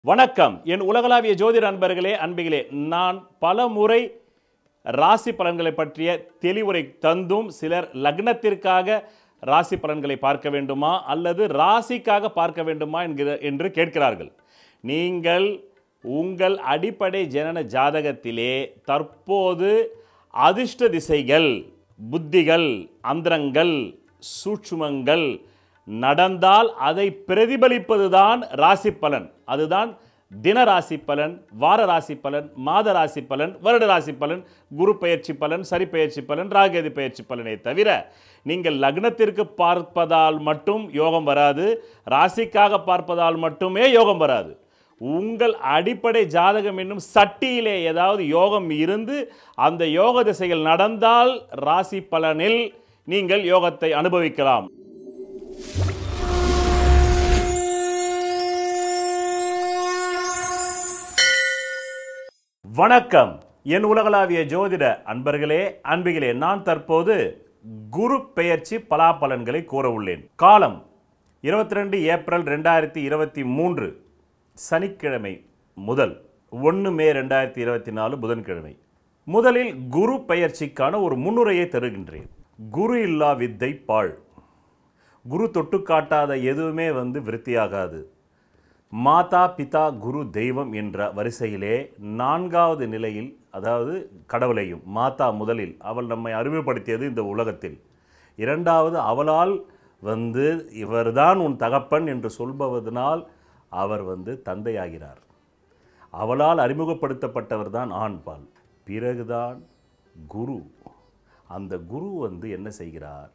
வணக்கம் என் உலகளாவிய ஜோதிட அன்பர்களே அன்பிகளே நான் பல முறை ராசி பலன்களை பற்றிய தெளிவுரை தந்தும் சிலர் லக்னத்திற்காக ராசி பலன்களை பார்க்க வேண்டுமா அல்லது ராசிக்காக பார்க்க வேண்டுமா என்கிற என்று கேட்கிறார்கள் நீங்கள் உங்கள் அடிப்படை ஜனன ஜாதகத்திலே தற்போது அதிர்ஷ்ட திசைகள் புத்திகள் அந்தரங்கள் சூட்சுமங்கள் நடந்தால் அதை பிரதிபலிப்பதுதான் ராசி பலன் அதுதான் தின ராசி பலன் வார ராசி பலன் மாத ராசி பலன் வருட ராசி பலன் குரு பெயர்ச்சி பலன் சரி பெயர்ச்சி பலன் ராகேது பெயர்ச்சி பலனை தவிர நீங்கள் லக்னத்திற்கு பார்ப்பதால் மட்டும் யோகம் வராது ராசிக்காக பார்ப்பதால் மட்டுமே யோகம் வராது உங்கள் அடிப்படை ஜாதகம் என்னும் சட்டியிலே ஏதாவது யோகம் இருந்து அந்த யோக திசைகள் நடந்தால் ராசி பலனில் நீங்கள் யோகத்தை அனுபவிக்கலாம் வணக்கம் என் உலகளாவிய ஜோதிட அன்பர்களே அன்பிகளே நான் தற்போது குரு பெயர்ச்சி பலாபலன்களை கூற உள்ளேன் காலம் இருபத்தி ரெண்டு ஏப்ரல் ரெண்டாயிரத்தி இருபத்தி மூன்று சனிக்கிழமை முதல் ஒன்று மே ரெண்டாயிரத்தி இருபத்தி நாலு புதன்கிழமை முதலில் குரு பெயர்ச்சிக்கான ஒரு முன்னுரையை தருகின்றேன் குரு இல்லா வித்தை பாழ் குரு தொட்டு காட்டாத எதுவுமே வந்து விருத்தியாகாது மாதா பிதா குரு தெய்வம் என்ற வரிசையிலே நான்காவது நிலையில் அதாவது கடவுளையும் மாதா முதலில் அவள் நம்மை அறிமுகப்படுத்தியது இந்த உலகத்தில் இரண்டாவது அவளால் வந்து இவர்தான் உன் தகப்பன் என்று சொல்பவதனால் அவர் வந்து தந்தையாகிறார் அவளால் அறிமுகப்படுத்தப்பட்டவர் தான் ஆண்பால் பிறகுதான் குரு அந்த குரு வந்து என்ன செய்கிறார்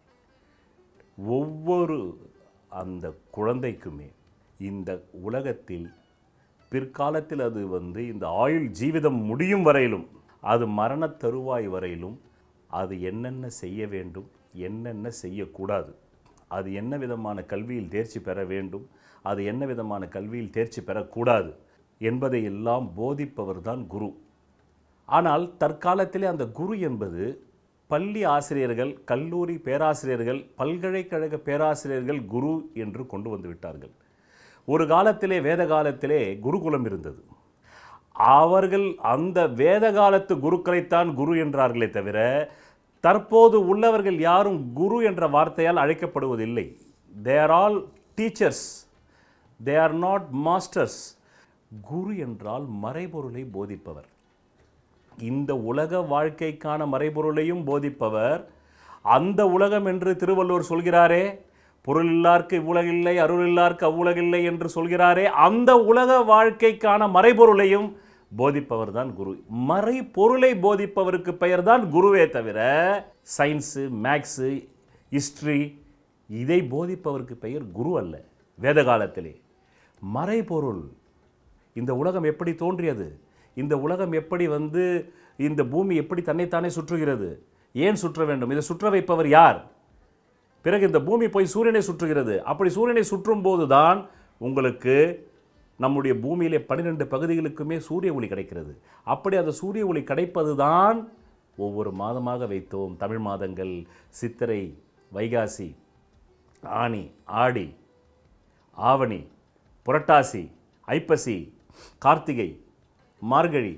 ஒவ்வொரு அந்த குழந்தைக்குமே இந்த உலகத்தில் பிற்காலத்தில் அது வந்து இந்த ஆயுள் ஜீவிதம் முடியும் வரையிலும் அது மரண தருவாய் வரையிலும் அது என்னென்ன செய்ய வேண்டும் என்னென்ன செய்யக்கூடாது அது என்ன விதமான கல்வியில் தேர்ச்சி பெற வேண்டும் அது என்ன விதமான கல்வியில் தேர்ச்சி பெறக்கூடாது என்பதை எல்லாம் போதிப்பவர் தான் குரு ஆனால் தற்காலத்திலே அந்த குரு என்பது பள்ளி ஆசிரியர்கள் கல்லூரி பேராசிரியர்கள் பல்கலைக்கழக பேராசிரியர்கள் குரு என்று கொண்டு வந்து விட்டார்கள் ஒரு காலத்திலே வேத காலத்திலே குருகுலம் இருந்தது அவர்கள் அந்த வேத காலத்து குருக்களைத்தான் குரு என்றார்களே தவிர தற்போது உள்ளவர்கள் யாரும் குரு என்ற வார்த்தையால் அழைக்கப்படுவதில்லை they are all teachers they are not masters குரு என்றால் மறைபொருளை போதிப்பவர் இந்த உலக வாழ்க்கைக்கான மறைபொருளையும் போதிப்பவர் அந்த உலகம் என்று திருவள்ளுவர் சொல்கிறாரே பொருள் இல்லார்க்கு இவ்வுலகில்லை அருள் இல்லார்க்கு அவ்வுலகில்லை என்று சொல்கிறாரே அந்த உலக வாழ்க்கைக்கான மறைபொருளையும் போதிப்பவர் தான் குரு மறைபொருளை போதிப்பவருக்கு பெயர் தான் குருவே தவிர சயின்ஸு மேக்ஸு ஹிஸ்ட்ரி இதை போதிப்பவருக்கு பெயர் குரு அல்ல வேத காலத்திலே மறைபொருள் இந்த உலகம் எப்படி தோன்றியது இந்த உலகம் எப்படி வந்து இந்த பூமி எப்படி தன்னைத்தானே சுற்றுகிறது ஏன் சுற்ற வேண்டும் இதை சுற்ற வைப்பவர் யார் பிறகு இந்த பூமி போய் சூரியனை சுற்றுகிறது அப்படி சூரியனை சுற்றும் போது தான் உங்களுக்கு நம்முடைய பூமியிலே பன்னிரெண்டு பகுதிகளுக்குமே சூரிய ஒளி கிடைக்கிறது அப்படி அந்த சூரிய ஒளி கிடைப்பது தான் ஒவ்வொரு மாதமாக வைத்தோம் தமிழ் மாதங்கள் சித்திரை வைகாசி ஆனி ஆடி ஆவணி புரட்டாசி ஐப்பசி கார்த்திகை மார்கழி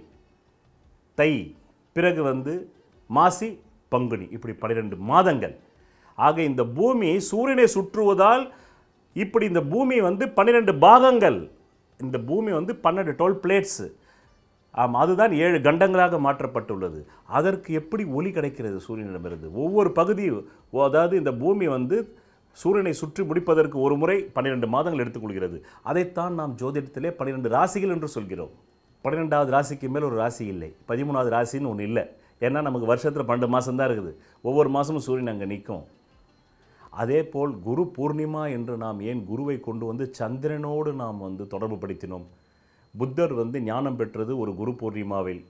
தை பிறகு வந்து மாசி பங்குனி இப்படி பன்னிரெண்டு மாதங்கள் ஆக இந்த பூமி சூரியனை சுற்றுவதால் இப்படி இந்த பூமி வந்து பன்னிரெண்டு பாகங்கள் இந்த பூமி வந்து பன்னெண்டு டோல் பிளேட்ஸு ஆம் அதுதான் ஏழு கண்டங்களாக மாற்றப்பட்டுள்ளது அதற்கு எப்படி ஒளி கிடைக்கிறது சூரியனிடமிருந்து ஒவ்வொரு பகுதி ஓ, அதாவது இந்த பூமி வந்து சூரியனை சுற்றி முடிப்பதற்கு ஒரு முறை பன்னிரெண்டு மாதங்கள் எடுத்துக்கொள்கிறது அதைத்தான் நாம் ஜோதிடத்திலே பன்னிரெண்டு ராசிகள் என்று சொல்கிறோம் பன்னிரெண்டாவது ராசிக்கு மேல் ஒரு ராசி இல்லை பதிமூணாவது ராசின்னு ஒன்று இல்லை ஏன்னா நமக்கு வருஷத்தில் பன்னெண்டு மாதம் தான் இருக்குது ஒவ்வொரு மாதமும் சூரியன் அங்கே நிற்கும் அதே போல் குரு பூர்ணிமா என்று நாம் ஏன் குருவை கொண்டு வந்து சந்திரனோடு நாம் வந்து தொடர்பு படுத்தினோம் புத்தர் வந்து ஞானம் பெற்றது ஒரு குரு பூர்ணிமாவில்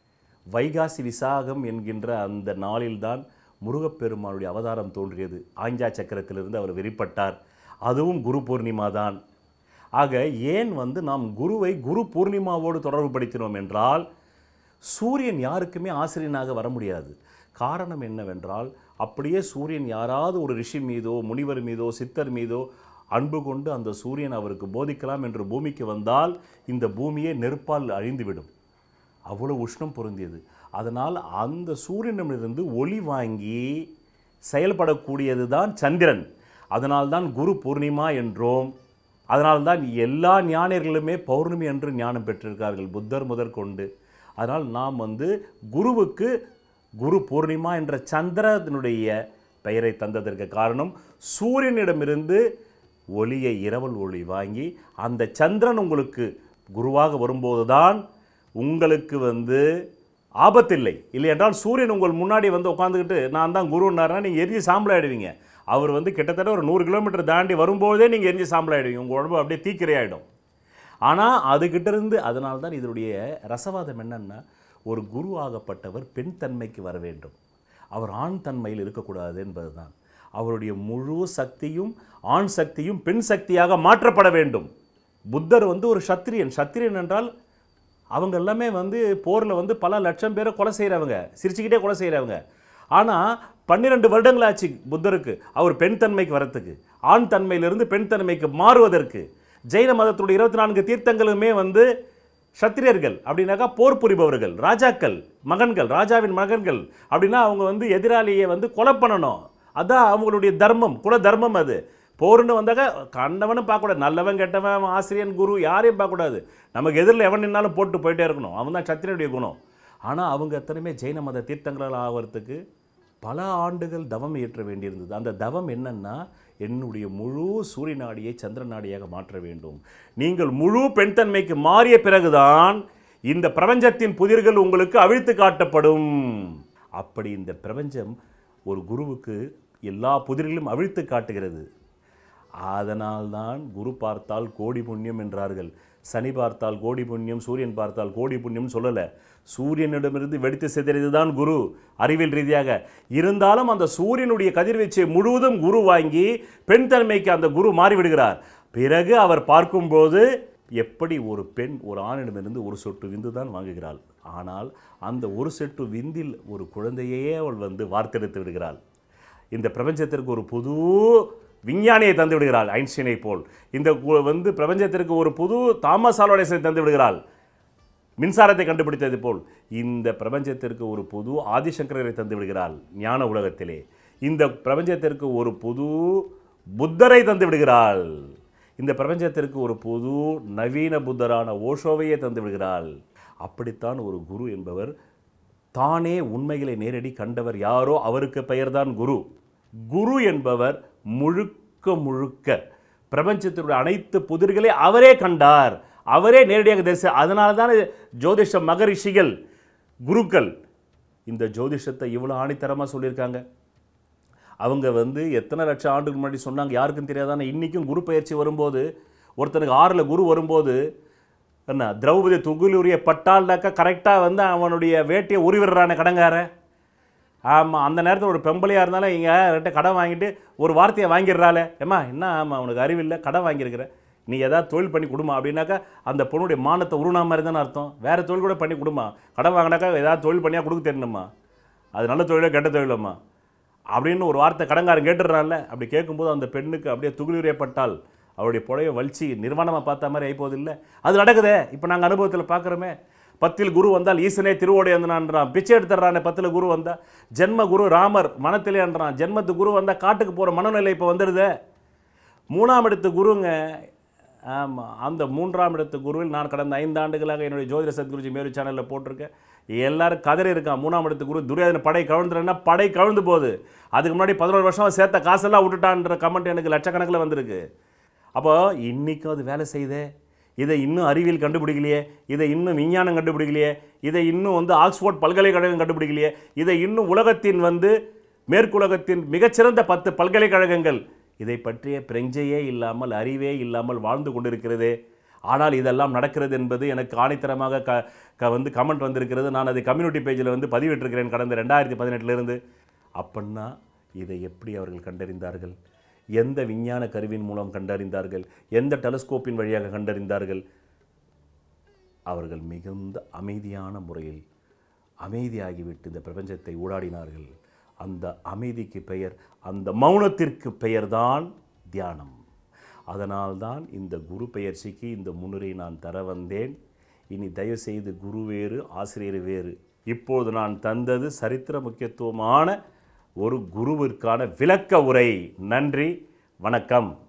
வைகாசி விசாகம் என்கின்ற அந்த நாளில்தான் முருகப்பெருமானுடைய அவதாரம் தோன்றியது ஆஞ்சா சக்கரத்திலிருந்து அவர் வெளிப்பட்டார் அதுவும் குரு பூர்ணிமா தான் ஆக ஏன் வந்து நாம் குருவை குரு பூர்ணிமாவோடு தொடர்பு படுத்தினோம் என்றால் சூரியன் யாருக்குமே ஆசிரியனாக வர முடியாது காரணம் என்னவென்றால் அப்படியே சூரியன் யாராவது ஒரு ரிஷி மீதோ முனிவர் மீதோ சித்தர் மீதோ அன்பு கொண்டு அந்த சூரியன் அவருக்கு போதிக்கலாம் என்று பூமிக்கு வந்தால் இந்த பூமியே நெருப்பால் அழிந்துவிடும் அவ்வளோ உஷ்ணம் பொருந்தியது அதனால் அந்த சூரியனிடமிருந்து ஒளி வாங்கி செயல்படக்கூடியது தான் சந்திரன் அதனால்தான் குரு பூர்ணிமா என்றோம் அதனால்தான் எல்லா ஞானியர்களுமே பௌர்ணமி என்று ஞானம் பெற்றிருக்கார்கள் புத்தர் முதற்கொண்டு அதனால் நாம் வந்து குருவுக்கு குரு பூர்ணிமா என்ற சந்திரனுடைய பெயரை தந்ததற்கு காரணம் சூரியனிடமிருந்து ஒளியை இரவல் ஒளி வாங்கி அந்த சந்திரன் உங்களுக்கு குருவாக வரும்போதுதான் உங்களுக்கு வந்து ஆபத்தில்லை இல்லை என்றால் சூரியன் உங்கள் முன்னாடி வந்து உட்காந்துக்கிட்டு நான் தான் குருன்னாருன்னா நீங்கள் எரிஞ்சு சாம்பல் ஆயிடுவீங்க அவர் வந்து கிட்டத்தட்ட ஒரு நூறு கிலோமீட்டர் தாண்டி வரும்போதே நீங்கள் எரிஞ்சு சாம்பல் ஆயிடுவீங்க உங்கள் உடம்பு அப்படியே தீக்கிரையாயிடும் ஆனால் அதுகிட்ட இருந்து அதனால தான் இதனுடைய ரசவாதம் என்னன்னா ஒரு குரு ஆகப்பட்டவர் பெண் தன்மைக்கு வர வேண்டும் அவர் ஆண் தன்மையில் இருக்கக்கூடாது என்பதுதான் அவருடைய முழு சக்தியும் ஆண் சக்தியும் பெண் சக்தியாக மாற்றப்பட வேண்டும் புத்தர் வந்து ஒரு சத்திரியன் சத்திரியன் என்றால் அவங்க எல்லாமே வந்து போரில் வந்து பல லட்சம் பேரை கொலை செய்கிறவங்க சிரிச்சுக்கிட்டே கொலை செய்கிறவங்க ஆனால் பன்னிரெண்டு வருடங்கள் ஆச்சு புத்தருக்கு அவர் பெண் தன்மைக்கு வரத்துக்கு ஆண் தன்மையிலிருந்து பெண் தன்மைக்கு மாறுவதற்கு ஜெயின மதத்துடைய இருபத்தி நான்கு தீர்த்தங்களுமே வந்து சத்திரியர்கள் அப்படின்னாக்கா போர் புரிபவர்கள் ராஜாக்கள் மகன்கள் ராஜாவின் மகன்கள் அப்படின்னா அவங்க வந்து எதிராளியை வந்து கொலை பண்ணணும் அதான் அவங்களுடைய தர்மம் குல தர்மம் அது போர்னு வந்தாக்க கண்டவனும் பார்க்கக்கூடாது நல்லவன் கெட்டவன் அவன் ஆசிரியன் குரு யாரையும் பார்க்கக்கூடாது நமக்கு எதிரில் எவன் நின்னாலும் போட்டு போயிட்டே இருக்கணும் அவன் தான் சத்திரனுடைய குணம் ஆனால் அவங்க எத்தனையுமே ஜெயின மத தீர்த்தங்களால் ஆகிறதுக்கு பல ஆண்டுகள் தவம் இயற்ற வேண்டியிருந்தது அந்த தவம் என்னன்னா என்னுடைய முழு சூரிய நாடியை சந்திர நாடியாக மாற்ற வேண்டும் நீங்கள் முழு பெண் தன்மைக்கு மாறிய பிறகுதான் இந்த பிரபஞ்சத்தின் புதிர்கள் உங்களுக்கு அவிழ்த்து காட்டப்படும் அப்படி இந்த பிரபஞ்சம் ஒரு குருவுக்கு எல்லா புதிர்களும் அவிழ்த்து காட்டுகிறது அதனால்தான் குரு பார்த்தால் கோடி புண்ணியம் என்றார்கள் சனி பார்த்தால் கோடி புண்ணியம் சூரியன் பார்த்தால் கோடி புண்ணியம் சொல்லலை சூரியனிடமிருந்து வெடித்து சிதறியது தான் குரு அறிவியல் ரீதியாக இருந்தாலும் அந்த சூரியனுடைய கதிர்வீச்சை முழுவதும் குரு வாங்கி பெண் தன்மைக்கு அந்த குரு மாறிவிடுகிறார் பிறகு அவர் பார்க்கும்போது எப்படி ஒரு பெண் ஒரு ஆணிடமிருந்து ஒரு சொட்டு விந்து தான் வாங்குகிறாள் ஆனால் அந்த ஒரு சொட்டு விந்தில் ஒரு குழந்தையே அவள் வந்து வார்த்தெடுத்து விடுகிறாள் இந்த பிரபஞ்சத்திற்கு ஒரு புது விஞ்ஞானியை தந்து விடுகிறாள் ஐன்ஸ்டீனை போல் இந்த கு- வந்து பிரபஞ்சத்திற்கு ஒரு புது தாமஸ் ஆலோடேசனை தந்து விடுகிறாள் மின்சாரத்தை கண்டுபிடித்தது போல் இந்த பிரபஞ்சத்திற்கு ஒரு புது ஆதிசங்கரரை தந்து விடுகிறாள் ஞான உலகத்திலே இந்த பிரபஞ்சத்திற்கு ஒரு புது புத்தரை தந்து விடுகிறாள் இந்த பிரபஞ்சத்திற்கு ஒரு புது நவீன புத்தரான ஓஷோவையே தந்து விடுகிறாள் அப்படித்தான் ஒரு குரு என்பவர் தானே உண்மைகளை நேரடி கண்டவர் யாரோ அவருக்கு பெயர்தான் குரு குரு என்பவர் முழுக்க முழுக்க பிரபஞ்சத்தினுடைய அனைத்து புதிர்களை அவரே கண்டார் அவரே நேரடியாக தரிசி அதனால தான் ஜோதிஷ மகரிஷிகள் குருக்கள் இந்த ஜோதிஷத்தை இவ்வளோ ஆணித்தரமாக சொல்லியிருக்காங்க அவங்க வந்து எத்தனை லட்சம் ஆண்டுக்கு முன்னாடி சொன்னாங்க யாருக்கும் தெரியாதானே இன்றைக்கும் குரு பயிற்சி வரும்போது ஒருத்தனுக்கு ஆறில் குரு வரும்போது என்ன திரௌபதி துகுலுரிய பட்டால்னாக்கா கரெக்டாக வந்து அவனுடைய வேட்டியை உருவிடுறானே கடங்காரன் ஆமாம் அந்த நேரத்தில் ஒரு பெம்பளையாக இருந்தாலும் இங்கே ரெட்ட கடன் வாங்கிட்டு ஒரு வார்த்தையை வாங்கிடுறாளே ஏம்மா என்ன ஆமாம் அவனுக்கு அறிவில்லை கடன் வாங்கியிருக்கிற நீ ஏதாவது தொழில் பண்ணி கொடுமா அப்படின்னாக்கா அந்த பொண்ணுடைய மானத்தை உருணா மாதிரி தானே அர்த்தம் வேறு தொழில் கூட பண்ணி கொடுமா கடன் வாங்கினாக்கா ஏதாவது தொழில் பண்ணியா கொடுக்க தெரியணுமா அது நல்ல தொழிலோ கெட்ட தொழிலம்மா அப்படின்னு ஒரு வார்த்தை கடங்காரன் கேட்டுடுறான்ல அப்படி கேட்கும்போது அந்த பெண்ணுக்கு அப்படியே துகிலுரையப்பட்டால் அவருடைய புழைய வலிச்சு நிர்வாணமாக பார்த்த மாதிரி ஆயிப்போது இல்லை அது நடக்குதே இப்போ நாங்கள் அனுபவத்தில் பார்க்குறோமே பத்தில் குரு வந்தால் ஈசனே திருவோடை வந்தனான்றான் பிச்சை எடுத்துறானே பத்தில் குரு வந்தா ஜென்ம குரு ராமர் மனத்திலே என்றான் ஜென்மத்து குரு வந்தால் காட்டுக்கு போகிற மனநிலை இப்போ வந்துடுதே மூணாம் இடத்து குருங்க ஆமாம் அந்த மூன்றாம் இடத்து குருவில் நான் கடந்த ஐந்து ஆண்டுகளாக என்னுடைய ஜோதிட சத்குருஜி மேரு சேனலில் போட்டிருக்கேன் எல்லாரும் கதறி இருக்கான் மூணாம் இடத்து குரு துரியோதன படை கவிழ்ந்துறேன்னா படை கவிழ்ந்து போகுது அதுக்கு முன்னாடி பதினோரு வருஷம் சேர்த்த காசெல்லாம் விட்டுட்டான்ற கமெண்ட் எனக்கு லட்சக்கணக்கில் வந்திருக்கு அப்போ இன்றைக்கும் அது வேலை செய்யுதே இதை இன்னும் அறிவியல் கண்டுபிடிக்கலையே இதை இன்னும் விஞ்ஞானம் கண்டுபிடிக்கலையே இதை இன்னும் வந்து ஆக்ஸ்போர்ட் பல்கலைக்கழகம் கண்டுபிடிக்கலையே இதை இன்னும் உலகத்தின் வந்து மேற்குலகத்தின் மிகச்சிறந்த பத்து பல்கலைக்கழகங்கள் இதை பற்றிய பிரஞ்சையே இல்லாமல் அறிவே இல்லாமல் வாழ்ந்து கொண்டிருக்கிறதே ஆனால் இதெல்லாம் நடக்கிறது என்பது எனக்கு ஆணித்தரமாக க க வந்து கமெண்ட் வந்திருக்கிறது நான் அதை கம்யூனிட்டி பேஜில் வந்து பதிவிட்டிருக்கிறேன் கடந்த ரெண்டாயிரத்தி பதினெட்டுலேருந்து அப்படின்னா இதை எப்படி அவர்கள் கண்டறிந்தார்கள் எந்த விஞ்ஞான கருவியின் மூலம் கண்டறிந்தார்கள் எந்த டெலஸ்கோப்பின் வழியாக கண்டறிந்தார்கள் அவர்கள் மிகுந்த அமைதியான முறையில் அமைதியாகிவிட்டு இந்த பிரபஞ்சத்தை ஊடாடினார்கள் அந்த அமைதிக்கு பெயர் அந்த மௌனத்திற்கு பெயர்தான் தியானம் அதனால்தான் இந்த குரு பெயர்ச்சிக்கு இந்த முன்னுரை நான் தர வந்தேன் இனி தயவுசெய்து குரு வேறு ஆசிரியர் வேறு இப்போது நான் தந்தது சரித்திர முக்கியத்துவமான ஒரு குருவிற்கான விளக்க உரை நன்றி வணக்கம்